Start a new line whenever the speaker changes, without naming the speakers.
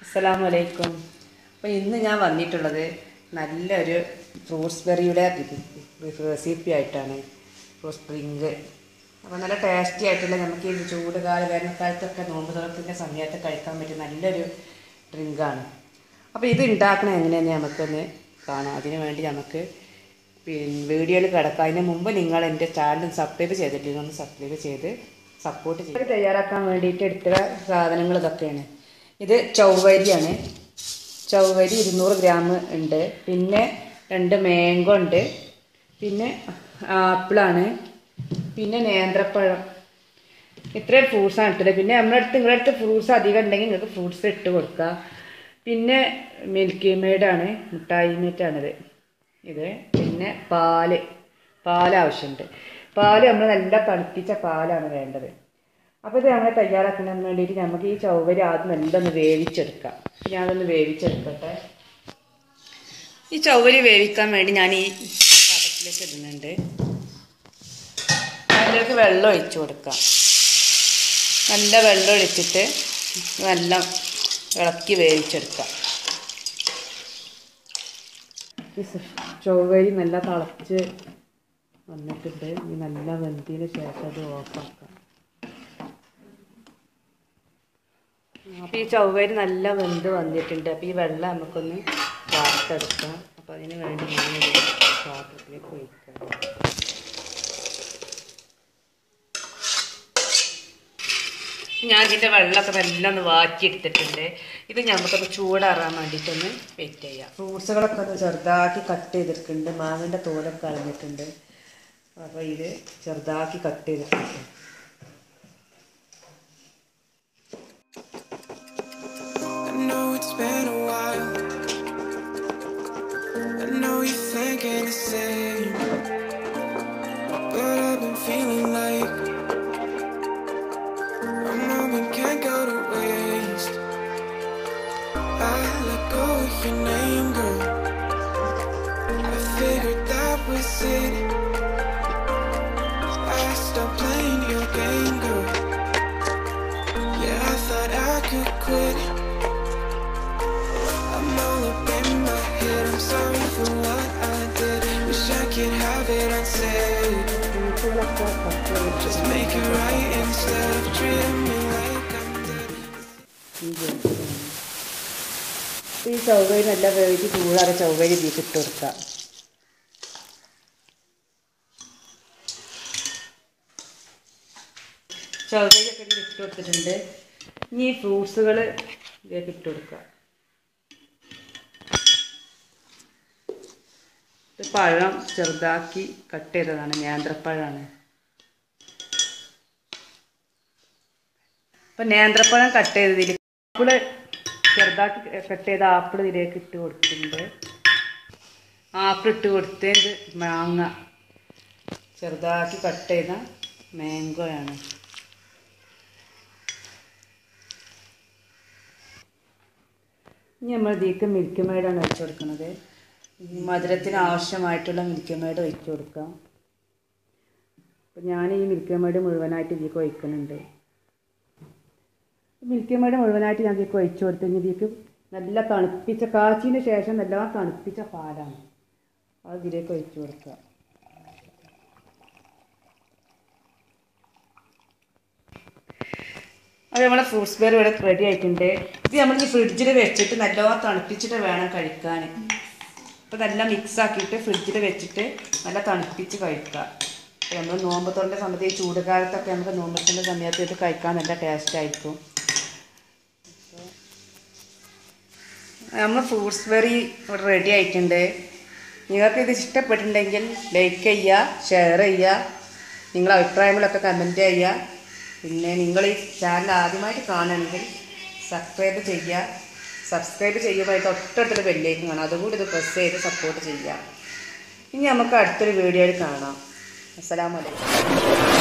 അസ്സലാമു അലൈക്കും അപ്പോൾ ഇന്ന് ഞാൻ വന്നിട്ടുള്ളത് നല്ലൊരു ഫ്രൂട്ട്സ് ബെറിയുടെ റെസിപ്പി ആയിട്ടാണ് ഫ്രൂട്ട്സ് ഡ്രിങ്ക് അപ്പോൾ നല്ല ടേസ്റ്റി ആയിട്ടുള്ള നമുക്ക് ഈ ചൂട് കാല വേനൽക്കാലത്തൊക്കെ നോമ്പ് തുറത്തിൻ്റെ സമയത്ത് കഴിക്കാൻ പറ്റിയ നല്ലൊരു ഡ്രിങ്കാണ് അപ്പോൾ ഇത് ഉണ്ടാക്കണത് എങ്ങനെയാണെന്ന് നമുക്കൊന്ന് കാണാം അതിന് വേണ്ടി നമുക്ക് പിന്നെ വീഡിയോയിൽ കിടക്കാം അതിന് മുമ്പ് നിങ്ങൾ എൻ്റെ ചാനൽ സബ്സ്ക്രൈബ് ചെയ്തിട്ടില്ലെങ്കിൽ ഒന്ന് സബ്സ്ക്രൈബ് ചെയ്ത് സപ്പോർട്ട് ചെയ്ത് ഇത് തയ്യാറാക്കാൻ വേണ്ടിയിട്ട് എടുത്ത സാധനങ്ങൾ ഇതൊക്കെയാണ് ഇത് ചൗവരിയാണ് ചൗവരി ഇരുന്നൂറ് ഗ്രാം ഉണ്ട് പിന്നെ രണ്ട് മാംഗോ ഉണ്ട് പിന്നെ ആപ്പിളാണ് പിന്നെ നേന്ത്രപ്പഴം ഇത്രയും ഫ്രൂട്ട്സാണ് ഇട്ടത് പിന്നെ നമ്മുടെ അടുത്ത് നിങ്ങളുടെ അടുത്ത് ഫ്രൂട്ട്സ് അധികം ഉണ്ടെങ്കിൽ നിങ്ങൾക്ക് ഫ്രൂട്ട്സ് ഇട്ട് കൊടുക്കുക പിന്നെ മിൽക്കി മെയ്ഡാണ് മുട്ടായി മീറ്റാണിത് ഇത് പിന്നെ പാല് പാൽ ആവശ്യമുണ്ട് പാല് നമ്മൾ നല്ല തണുപ്പിച്ച പാലാണ് വേണ്ടത് അപ്പോൾ ഇത് നമ്മൾ തയ്യാറാക്കാൻ വേണ്ടിയിട്ട് നമുക്ക് ഈ ചൗവരി ആദ്യം നല്ല ഒന്ന് വേവിച്ചെടുക്കാം ഞാനതൊന്ന് വേവിച്ചെടുക്കട്ടെ ഈ ചൗവരി വേവിക്കാൻ വേണ്ടി ഞാൻ ഈ പാത്രത്തിലേക്ക് ഇടുന്നുണ്ട് അതിലേക്ക് വെള്ളം ഒഴിച്ചു കൊടുക്കാം നല്ല വെള്ളം ഒഴിച്ചിട്ട് നല്ല ഇളക്കി വേവിച്ചെടുക്കാം ഈ ചൊവ്വരി നല്ല തിളച്ച് വന്നിട്ടുണ്ട് ഈ നല്ല വെന്തിന് ശേഷം അത് ഓഫാക്കാം അപ്പോൾ ഈ ചൊവ്വരി നല്ല വെന്ത് വന്നിട്ടുണ്ട് അപ്പോൾ ഈ വെള്ളം നമുക്കൊന്ന് വാർത്തെടുക്കാം അപ്പോൾ അതിന് വേണ്ടി ഞാനൊരു പാത്രത്തിലേക്ക് ഒഴിക്കാം ഞാൻ ഇതിൻ്റെ വെള്ളമൊക്കെ നല്ല ഒന്ന് വാറ്റിയെടുത്തിട്ടുണ്ട് ഇത് നമുക്കൊന്ന് ചൂടാറാൻ വേണ്ടിയിട്ടൊന്ന് വെയിറ്റ് ചെയ്യാം ഫ്രൂട്ട്സുകളൊക്കെ ഒന്ന് ചെറുതാക്കി കട്ട് ചെയ്തിട്ടുണ്ട് മാങ്ങൻ്റെ തോലൊക്കെ കളഞ്ഞിട്ടുണ്ട് അപ്പോൾ ഇത് ചെറുതാക്കി കട്ട് ചെയ്തിട്ടുണ്ട്
I know it's been a while. I know you're thinking the same. But I've been feeling like a moment can't go to waste. I let go of your name, girl. I figured that was it. I stopped playing your game, girl. Yeah, I thought I could quit. I'm all up in my head. I'm sorry for what I did. Wish I could have it unsaid.
ഫ്രൂട്ട്സുകളൊക്കെ cut ചെയ്തിട്ട്
Just make it right instead of treating me like I'm dead.
ഈ ജെൽസിലാണ്. അപ്പോൾ ഈ ചൗവരി നല്ല വേവിച്ച് ചൂടാറ് ചൗവരി ഇതിലേക്ക് ഇട്ട് കൊടുക്കാം ചൗവരിയൊക്കെ ഇതിൽ ഇട്ട് കൊടുത്തിട്ടുണ്ട് ഇനി ഈ ഫ്രൂട്ട്സുകൾ ഇതിലേക്ക് ഇട്ട് കൊടുക്കുക ഇത് പഴം ചെറുതാക്കി കട്ട് ചെയ്തതാണ് നേന്ത്രപ്പഴമാണ് അപ്പം നേന്ത്രപ്പഴം കട്ട് ചെയ്തതിൽ ആപ്പിള് ചെറുതാക്കി കട്ട് ചെയ്ത ആപ്പിൾ ഇതിലേക്ക് ഇട്ട് കൊടുത്തിട്ടുണ്ട് ആപ്പിൾ ഇട്ട് കൊടുത്ത് ഇത് മാങ്ങ ചെറുതാക്കി കട്ട് ചെയ്ത മാംഗോയാണ് ഇനി നമ്മൾ ഇതിലേക്ക് മിൽക്ക് മെയ്ഡാണ് ഒഴിച്ചു കൊടുക്കുന്നത് ഈ മധുരത്തിന് ആവശ്യമായിട്ടുള്ള മിൽക്ക് മെയ്ഡ് ഒഴിച്ചു കൊടുക്കാം അപ്പം ഞാൻ ഈ മിൽക്ക് മെയ്ഡ് മുഴുവനായിട്ട് ഇതിലേക്ക് ഒഴിക്കുന്നുണ്ട് മിൽക്കി മേഡ് മുഴുവനായിട്ട് ഞാൻ ഇതിലേക്ക് ഒഴിച്ചു കൊടുത്തു കഴിഞ്ഞാൽ ഇതിലേക്ക് നല്ല തണുപ്പിച്ച കാച്ചിന് ശേഷം നല്ല തണുപ്പിച്ച പാലാണ് അത് ഇതിലേക്ക് ഒഴിച്ചു കൊടുക്കുക അത് നമ്മളെ ഫ്രൂട്ട്സ് ബെയർ ഇവിടെ റെഡി ആയിട്ടുണ്ട് ഇത് നമ്മൾ ഈ ഫ്രിഡ്ജിൽ വെച്ചിട്ട് നല്ലോണം തണുപ്പിച്ചിട്ട് വേണം കഴിക്കാൻ അപ്പോൾ നല്ല മിക്സ് ആക്കിയിട്ട് ഫ്രിഡ്ജിൽ വെച്ചിട്ട് നല്ല തണുപ്പിച്ച് കഴിക്കുക അപ്പോൾ നമ്മൾ നോമ്പത്തോറിൻ്റെ സമയത്ത് ഈ ചൂട് കാലത്തൊക്കെ നമുക്ക് നോമ്പത്തിൻ്റെ സമയത്ത് ഇത് കഴിക്കാൻ നല്ല ടേസ്റ്റ് ആയിരിക്കും നമ്മൾ ഫ്രൂട്ട്സ് ബെറി ഇവിടെ റെഡി ആയിട്ടുണ്ട് നിങ്ങൾക്ക് ഇത് ഇഷ്ടപ്പെട്ടിട്ടുണ്ടെങ്കിൽ ലൈക്ക് ചെയ്യുക ഷെയർ ചെയ്യുക നിങ്ങളുടെ അഭിപ്രായങ്ങളൊക്കെ കമൻറ്റ് ചെയ്യുക പിന്നെ നിങ്ങൾ ഈ ചാനൽ ആദ്യമായിട്ട് കാണുകയാണെങ്കിൽ സബ്സ്ക്രൈബ് ചെയ്യുക സബ്സ്ക്രൈബ് ചെയ്യുമ്പോൾ തൊട്ടടുത്തൊരു ബെല്ലേക്കും കാണാം അതുകൂടി ഇത് പ്രസ് ചെയ്ത് സപ്പോർട്ട് ചെയ്യുക ഇനി നമുക്ക് അടുത്തൊരു വീഡിയോയിൽ കാണാം അസ്സലാമലൈക്കും